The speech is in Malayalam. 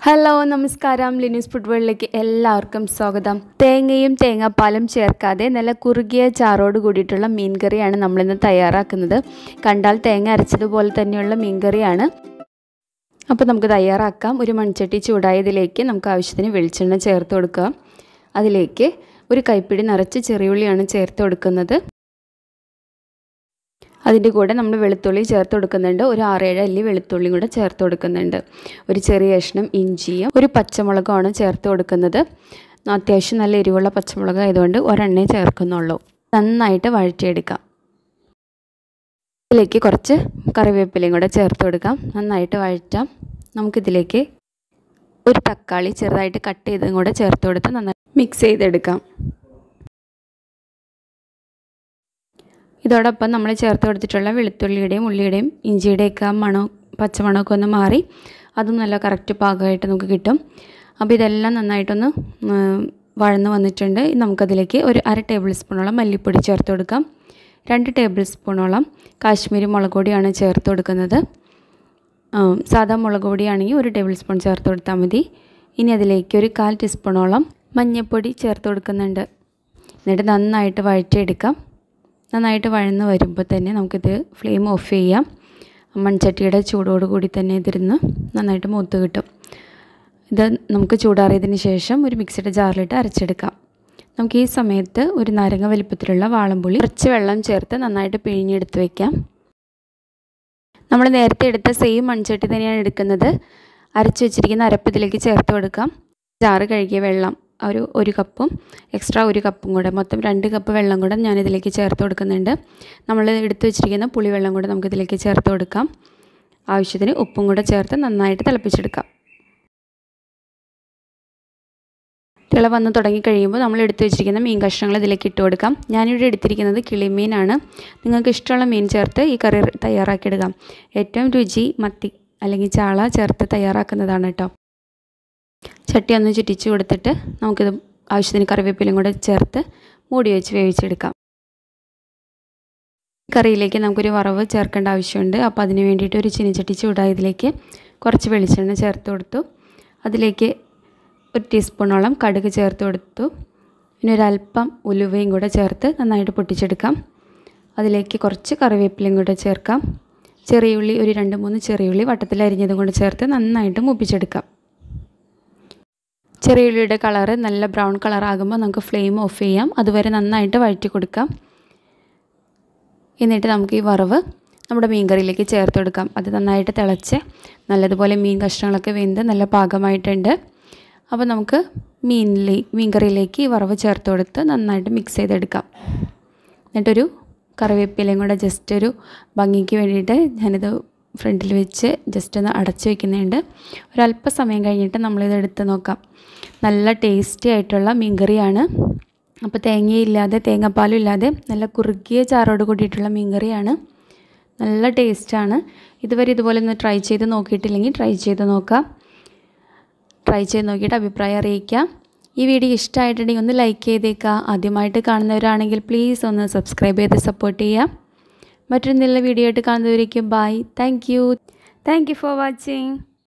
ഹലോ നമസ്കാരം ലിനൂസ് ഫുട്ബോളിലേക്ക് എല്ലാവർക്കും സ്വാഗതം തേങ്ങയും തേങ്ങാപ്പാലും ചേർക്കാതെ നല്ല കുറുകിയ ചാറോട് കൂടിയിട്ടുള്ള മീൻ കറിയാണ് നമ്മളിന്ന് തയ്യാറാക്കുന്നത് കണ്ടാൽ തേങ്ങ അരച്ചതുപോലെ തന്നെയുള്ള മീൻ കറിയാണ് അപ്പോൾ നമുക്ക് തയ്യാറാക്കാം ഒരു മൺചട്ടി ചൂടായതിലേക്ക് നമുക്ക് ആവശ്യത്തിന് വെളിച്ചെണ്ണ ചേർത്ത് കൊടുക്കുക അതിലേക്ക് ഒരു കൈപ്പിടി നിറച്ച് ചെറിയുള്ളിയാണ് ചേർത്ത് കൊടുക്കുന്നത് അതിൻ്റെ കൂടെ നമ്മൾ വെളുത്തുള്ളി ചേർത്ത് കൊടുക്കുന്നുണ്ട് ഒരു ആറേഴ് അല്ലി വെളുത്തുള്ളിയും കൂടെ ചേർത്ത് കൊടുക്കുന്നുണ്ട് ഒരു ചെറിയ കഷ്ണം ഇഞ്ചിയും ഒരു പച്ചമുളകുമാണ് ചേർത്ത് കൊടുക്കുന്നത് അത്യാവശ്യം നല്ല എരിവുള്ള പച്ചമുളക് ആയതുകൊണ്ട് ഒരെണ്ണേ ചേർക്കുന്നുള്ളൂ നന്നായിട്ട് വഴറ്റിയെടുക്കാം ഇതിലേക്ക് കുറച്ച് കറിവേപ്പിലയും കൂടെ ചേർത്ത് കൊടുക്കാം നന്നായിട്ട് വഴറ്റാം നമുക്കിതിലേക്ക് ഒരു തക്കാളി ചെറുതായിട്ട് കട്ട് ചെയ്തും കൂടെ ചേർത്ത് കൊടുത്ത് നന്നായി മിക്സ് ചെയ്തെടുക്കാം ഇതോടൊപ്പം നമ്മൾ ചേർത്ത് കൊടുത്തിട്ടുള്ള വെളുത്തുള്ളിയുടെയും ഉള്ളിയുടെയും ഇഞ്ചിയുടെയൊക്കെ മണം പച്ചമണമൊക്കെ ഒന്ന് മാറി അതും നല്ല കറക്റ്റ് പാകമായിട്ട് നമുക്ക് കിട്ടും അപ്പോൾ ഇതെല്ലാം നന്നായിട്ടൊന്ന് വഴന്ന് വന്നിട്ടുണ്ട് നമുക്കതിലേക്ക് ഒരു അര ടേബിൾ സ്പൂണോളം മല്ലിപ്പൊടി ചേർത്ത് കൊടുക്കാം രണ്ട് ടേബിൾ സ്പൂണോളം കാശ്മീരി മുളക് പൊടിയാണ് ചേർത്ത് കൊടുക്കുന്നത് സാധാ മുളക് പൊടിയാണെങ്കിൽ ഒരു ടേബിൾ സ്പൂൺ ചേർത്ത് കൊടുത്താൽ മതി ഇനി അതിലേക്ക് ഒരു കാൽ ടീസ്പൂണോളം മഞ്ഞൾപ്പൊടി ചേർത്ത് കൊടുക്കുന്നുണ്ട് എന്നിട്ട് നന്നായിട്ട് വഴറ്റിയെടുക്കാം നന്നായിട്ട് വഴന്ന് വരുമ്പോൾ തന്നെ നമുക്കിത് ഫ്ലെയിം ഓഫ് ചെയ്യാം മൺചട്ടിയുടെ ചൂടോട് കൂടി തന്നെ ഇതിരുന്ന് നന്നായിട്ട് മൂത്ത് കിട്ടും ഇത് നമുക്ക് ചൂടാറിയതിന് ശേഷം ഒരു മിക്സിയുടെ ജാറിലിട്ട് അരച്ചെടുക്കാം നമുക്ക് ഈ സമയത്ത് ഒരു നാരങ്ങ വലിപ്പത്തിലുള്ള വാളംപുളി കുറച്ച് വെള്ളം ചേർത്ത് നന്നായിട്ട് പിഴിഞ്ഞെടുത്ത് വയ്ക്കാം നമ്മൾ നേരത്തെ എടുത്ത സെയിം മൺചട്ടി തന്നെയാണ് എടുക്കുന്നത് അരച്ച് വെച്ചിരിക്കുന്ന അരപ്പ് ഇതിലേക്ക് ചേർത്ത് കൊടുക്കാം ജാറ് കഴുകിയ വെള്ളം ഒരു ഒരു കപ്പും എക്സ്ട്രാ ഒരു കപ്പും കൂടെ മൊത്തം രണ്ട് കപ്പ് വെള്ളം കൂടെ ഞാൻ ഇതിലേക്ക് ചേർത്ത് കൊടുക്കുന്നുണ്ട് നമ്മൾ എടുത്തു വെച്ചിരിക്കുന്ന പുളിവെള്ളം കൂടെ നമുക്ക് ഇതിലേക്ക് ചേർത്ത് കൊടുക്കാം ആവശ്യത്തിന് ഉപ്പും കൂടെ ചേർത്ത് നന്നായിട്ട് തിളപ്പിച്ചെടുക്കാം തിള വന്ന് തുടങ്ങി കഴിയുമ്പോൾ നമ്മൾ എടുത്തു വെച്ചിരിക്കുന്ന മീൻ കഷ്ണങ്ങൾ ഇതിലേക്ക് ഇട്ട് കൊടുക്കാം ഞാനിവിടെ എടുത്തിരിക്കുന്നത് കിളിമീനാണ് നിങ്ങൾക്ക് ഇഷ്ടമുള്ള മീൻ ചേർത്ത് ഈ കറി തയ്യാറാക്കിയെടുക്കാം ഏറ്റവും രുചി മത്തി അല്ലെങ്കിൽ ചാള ചേർത്ത് തയ്യാറാക്കുന്നതാണ് കേട്ടോ ചട്ടി ഒന്ന് ചുറ്റിച്ച് കൊടുത്തിട്ട് നമുക്കിത് ആവശ്യത്തിന് കറിവേപ്പിലയും കൂടെ ചേർത്ത് മൂടി വെച്ച് വേവിച്ചെടുക്കാം കറിയിലേക്ക് നമുക്കൊരു വറവ് ചേർക്കേണ്ട ആവശ്യമുണ്ട് അപ്പോൾ അതിന് വേണ്ടിയിട്ട് ഒരു ചീനിച്ചട്ടി ചൂടായതിലേക്ക് കുറച്ച് വെളിച്ചെണ്ണ ചേർത്ത് കൊടുത്തു അതിലേക്ക് ഒരു ടീസ്പൂണോളം കടുക് ചേർത്ത് കൊടുത്തു പിന്നെ ഒരല്പം ഉലുവയും കൂടെ ചേർത്ത് നന്നായിട്ട് പൊട്ടിച്ചെടുക്കാം അതിലേക്ക് കുറച്ച് കറിവേപ്പിലയും കൂടെ ചേർക്കാം ചെറിയുള്ളി ഒരു രണ്ട് മൂന്ന് ചെറിയുള്ളി വട്ടത്തിൽ അരിഞ്ഞതും കൂടെ ചേർത്ത് നന്നായിട്ട് മൂപ്പിച്ചെടുക്കാം ചെറിയുള്ളിയുടെ കളറ് നല്ല ബ്രൗൺ കളർ ആകുമ്പോൾ നമുക്ക് ഫ്ലെയിം ഓഫ് ചെയ്യാം അതുവരെ നന്നായിട്ട് വഴറ്റി കൊടുക്കാം എന്നിട്ട് നമുക്ക് ഈ വറവ് നമ്മുടെ മീൻ കറിയിലേക്ക് ചേർത്ത് കൊടുക്കാം അത് നന്നായിട്ട് തിളച്ച് നല്ലതുപോലെ മീൻ കഷ്ണങ്ങളൊക്കെ വെന്ത് നല്ല പാകമായിട്ടുണ്ട് അപ്പോൾ നമുക്ക് മീനിലേ മീൻ കറിയിലേക്ക് ഈ വറവ് ചേർത്ത് കൊടുത്ത് നന്നായിട്ട് മിക്സ് ചെയ്തെടുക്കാം എന്നിട്ടൊരു കറിവേപ്പിലയും കൂടെ ജസ്റ്റ് ഒരു ഭംഗിക്ക് വേണ്ടിയിട്ട് ഞാനിത് ഫ്രണ്ടിൽ വെച്ച് ജസ്റ്റ് ഒന്ന് അടച്ച് വെക്കുന്നുണ്ട് ഒരല്പസമയം കഴിഞ്ഞിട്ട് നമ്മളിത് എടുത്ത് നോക്കാം നല്ല ടേസ്റ്റി ആയിട്ടുള്ള മീൻകറിയാണ് അപ്പോൾ തേങ്ങയില്ലാതെ തേങ്ങാപ്പാലും ഇല്ലാതെ നല്ല കുറുകിയ ചാറോട് കൂടിയിട്ടുള്ള മീൻകറിയാണ് നല്ല ടേസ്റ്റാണ് ഇതുവരെ ഇതുപോലെ ഒന്ന് ട്രൈ ചെയ്ത് നോക്കിയിട്ടില്ലെങ്കിൽ ട്രൈ ചെയ്ത് നോക്കാം ട്രൈ ചെയ്ത് നോക്കിയിട്ട് അഭിപ്രായം അറിയിക്കാം ഈ വീഡിയോ ഇഷ്ടമായിട്ടുണ്ടെങ്കിൽ ഒന്ന് ലൈക്ക് ചെയ്തേക്കുക ആദ്യമായിട്ട് കാണുന്നവരാണെങ്കിൽ പ്ലീസ് ഒന്ന് സബ്സ്ക്രൈബ് ചെയ്ത് സപ്പോർട്ട് ചെയ്യാം മറ്റൊരു നല്ല വീഡിയോ ആയിട്ട് കാണുന്നവരേക്കും bye thank you thank you for watching